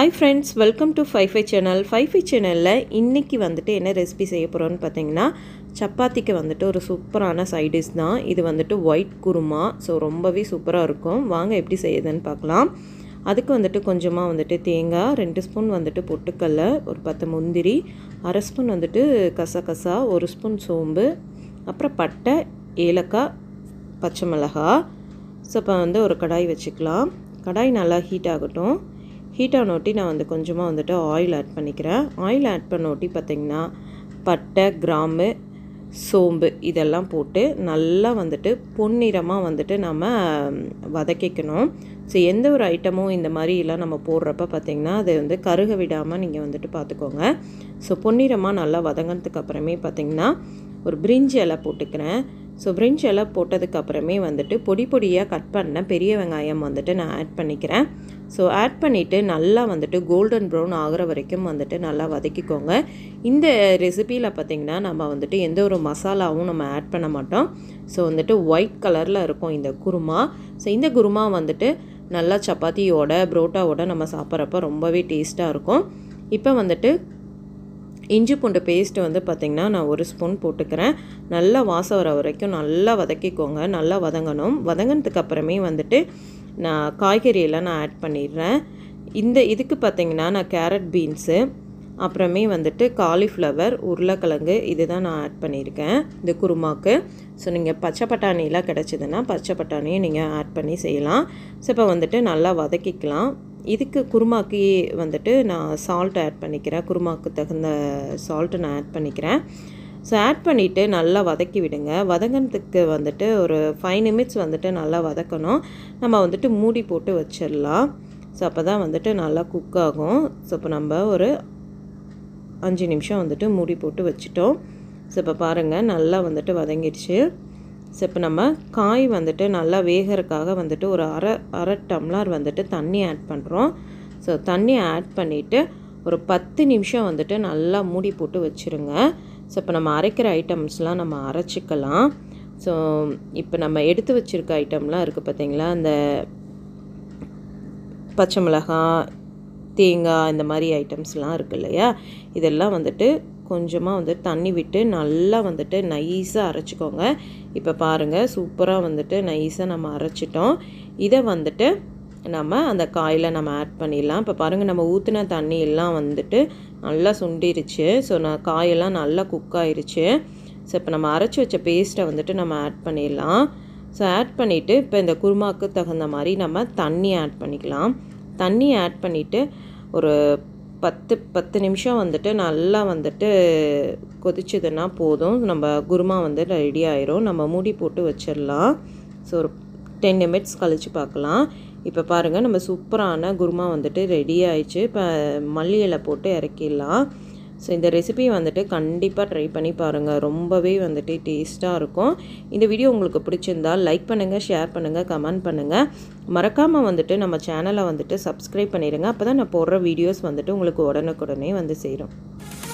hi friends welcome to five fi channel five fi சேனலில் இன்றைக்கி வந்துட்டு என்ன ரெசிபி செய்ய போகிறோன்னு பார்த்தீங்கன்னா சப்பாத்திக்கு வந்துட்டு ஒரு சூப்பரான சைடிஷ் தான் இது வந்துட்டு ஒயிட் குருமா ஸோ ரொம்பவே சூப்பராக இருக்கும் வாங்க எப்படி செய்யுதுன்னு பார்க்கலாம் அதுக்கு வந்துட்டு கொஞ்சமாக வந்துட்டு தேங்காய் ரெண்டு ஸ்பூன் வந்துட்டு பொட்டுக்கல்ல ஒரு பத்து முந்திரி அரை ஸ்பூன் வந்துட்டு கசகசா ஒரு ஸ்பூன் சோம்பு அப்புறம் பட்டை ஏலக்காய் பச்சை மிளகாய் ஸோ இப்போ வந்து ஒரு கடாய் வச்சுக்கலாம் கடாய் நல்லா ஹீட் ஆகட்டும் ஹீட் ஆனோட்டி நான் வந்து கொஞ்சமாக வந்துட்டு ஆயில் ஆட் பண்ணிக்கிறேன் ஆயில் ஆட் பண்ணோட்டி பார்த்திங்கன்னா பட்டை கிராம்பு சோம்பு இதெல்லாம் போட்டு நல்லா வந்துட்டு பொன்னிறமாக வந்துட்டு நம்ம வதக்கிக்கணும் ஸோ எந்த ஒரு ஐட்டமும் இந்த மாதிரிலாம் நம்ம போடுறப்ப பார்த்திங்கன்னா அது வந்து கருக விடாமல் நீங்கள் வந்துட்டு பார்த்துக்கோங்க ஸோ பொன்னிறமாக நல்லா வதங்கினதுக்கு அப்புறமே பார்த்திங்கன்னா ஒரு பிரிஞ்சி இலை போட்டுக்கிறேன் ஸோ பிரிஞ்ச் எல்லாம் போட்டதுக்கு அப்புறமே வந்துட்டு பொடி பொடியாக கட் பண்ண பெரிய வெங்காயம் வந்துட்டு நான் ஆட் பண்ணிக்கிறேன் ஸோ ஆட் பண்ணிவிட்டு நல்லா வந்துட்டு கோல்டன் ப்ரௌன் ஆகிற வரைக்கும் வந்துட்டு நல்லா வதக்கிக்கோங்க இந்த ரெசிப்பியில் பார்த்திங்கன்னா நம்ம வந்துட்டு எந்த ஒரு மசாலாவும் நம்ம ஆட் பண்ண மாட்டோம் ஸோ வந்துட்டு ஒயிட் கலரில் இருக்கும் இந்த குருமா ஸோ இந்த குருமா வந்துட்டு நல்லா சப்பாத்தியோட புரோட்டாவோட நம்ம சாப்பிட்றப்ப ரொம்பவே டேஸ்ட்டாக இருக்கும் இப்போ வந்துட்டு இஞ்சி பூண்டு பேஸ்ட்டு வந்து பார்த்திங்கன்னா நான் ஒரு ஸ்பூன் போட்டுக்கிறேன் நல்லா வாசம் வர வரைக்கும் நல்லா வதக்கிக்கோங்க நல்லா வதங்கணும் வதங்கினதுக்கு அப்புறமே வந்துட்டு நான் காய்கறியெல்லாம் நான் ஆட் பண்ணிடுறேன் இந்த இதுக்கு பார்த்திங்கன்னா நான் கேரட் பீன்ஸு அப்புறமே வந்துட்டு காலிஃப்ளவர் உருளைக்கிழங்கு இது தான் நான் ஆட் பண்ணியிருக்கேன் இந்த குருமாக்கு ஸோ நீங்கள் பச்சை பட்டாணிலாம் கிடச்சிதுன்னா பச்சை பட்டாணியை நீங்கள் ஆட் பண்ணி செய்யலாம் ஸோ இப்போ வந்துட்டு நல்லா வதக்கிக்கலாம் இதுக்கு குருமாக்கு வந்துட்டு நான் சால்ட் ஆட் பண்ணிக்கிறேன் குருமாக்கு தகுந்த சால்ட்டு நான் ஆட் பண்ணிக்கிறேன் ஸோ ஆட் பண்ணிவிட்டு நல்லா வதக்கி விடுங்க வதங்கினதுக்கு வந்துட்டு ஒரு ஃபைவ் நிமிட்ஸ் வந்துட்டு நல்லா வதக்கணும் நம்ம வந்துட்டு மூடி போட்டு வச்சிடலாம் ஸோ அப்போ தான் வந்துட்டு நல்லா குக் ஆகும் ஸோ இப்போ நம்ம ஒரு அஞ்சு நிமிஷம் வந்துட்டு மூடி போட்டு வச்சுட்டோம் ஸோ இப்போ பாருங்கள் நல்லா வந்துட்டு வதங்கிடுச்சு ஸோ இப்போ நம்ம காய் வந்துட்டு நல்லா வேகிறதுக்காக வந்துட்டு ஒரு அரை அரை டம்ளர் வந்துட்டு தண்ணி ஆட் பண்ணுறோம் ஸோ தண்ணி ஆட் பண்ணிவிட்டு ஒரு பத்து நிமிஷம் வந்துட்டு நல்லா மூடி போட்டு வச்சுருங்க ஸோ இப்போ நம்ம அரைக்கிற ஐட்டம்ஸ்லாம் நம்ம அரைச்சிக்கலாம் ஸோ இப்போ நம்ம எடுத்து வச்சுருக்க ஐட்டம்லாம் இருக்குது பார்த்தீங்களா அந்த பச்சை மிளகாய் தேங்காய் இந்த மாதிரி ஐட்டம்ஸ்லாம் இருக்குது இல்லையா இதெல்லாம் வந்துட்டு கொஞ்சமாக வந்து தண்ணி விட்டு நல்லா வந்துட்டு நைஸாக அரைச்சிக்கோங்க இப்போ பாருங்கள் சூப்பராக வந்துட்டு நைஸாக நம்ம அரைச்சிட்டோம் இதை வந்துட்டு நம்ம அந்த காயில் நம்ம ஆட் பண்ணிடலாம் இப்போ பாருங்கள் நம்ம ஊற்றின தண்ணி எல்லாம் வந்துட்டு நல்லா சுண்டிருச்சு ஸோ நான் காயெல்லாம் நல்லா குக் ஆயிருச்சு ஸோ இப்போ நம்ம அரைச்சி வச்ச பேஸ்ட்டை வந்துட்டு நம்ம ஆட் பண்ணிடலாம் ஸோ ஆட் பண்ணிவிட்டு இப்போ இந்த குருமாவுக்கு தகுந்த மாதிரி நம்ம தண்ணி ஆட் பண்ணிக்கலாம் தண்ணி ஆட் பண்ணிவிட்டு ஒரு பத்து பத்து நிமிஷம் வந்துட்டு நல்லா வந்துட்டு கொதிச்சதுன்னா போதும் நம்ம குருமா வந்து ரெடி ஆயிரும் நம்ம மூடி போட்டு வச்சிடலாம் ஸோ ஒரு டென் நிமிட்ஸ் கழித்து பார்க்கலாம் இப்போ பாருங்கள் நம்ம சூப்பரான குருமா வந்துட்டு ரெடி ஆயிடுச்சு இப்போ மல்லி இலை போட்டு இறக்கிடலாம் ஸோ இந்த ரெசிபி வந்துட்டு கண்டிப்பாக ட்ரை பண்ணி பாருங்கள் ரொம்பவே வந்துட்டு டேஸ்ட்டாக இருக்கும் இந்த வீடியோ உங்களுக்கு பிடிச்சிருந்தால் லைக் பண்ணுங்கள் ஷேர் பண்ணுங்கள் கமெண்ட் பண்ணுங்கள் மறக்காமல் வந்துட்டு நம்ம சேனலை வந்துட்டு சப்ஸ்கிரைப் பண்ணிடுங்க அப்போ தான் நான் போடுற வீடியோஸ் வந்துட்டு உங்களுக்கு உடனுக்குடனே வந்து சேரும்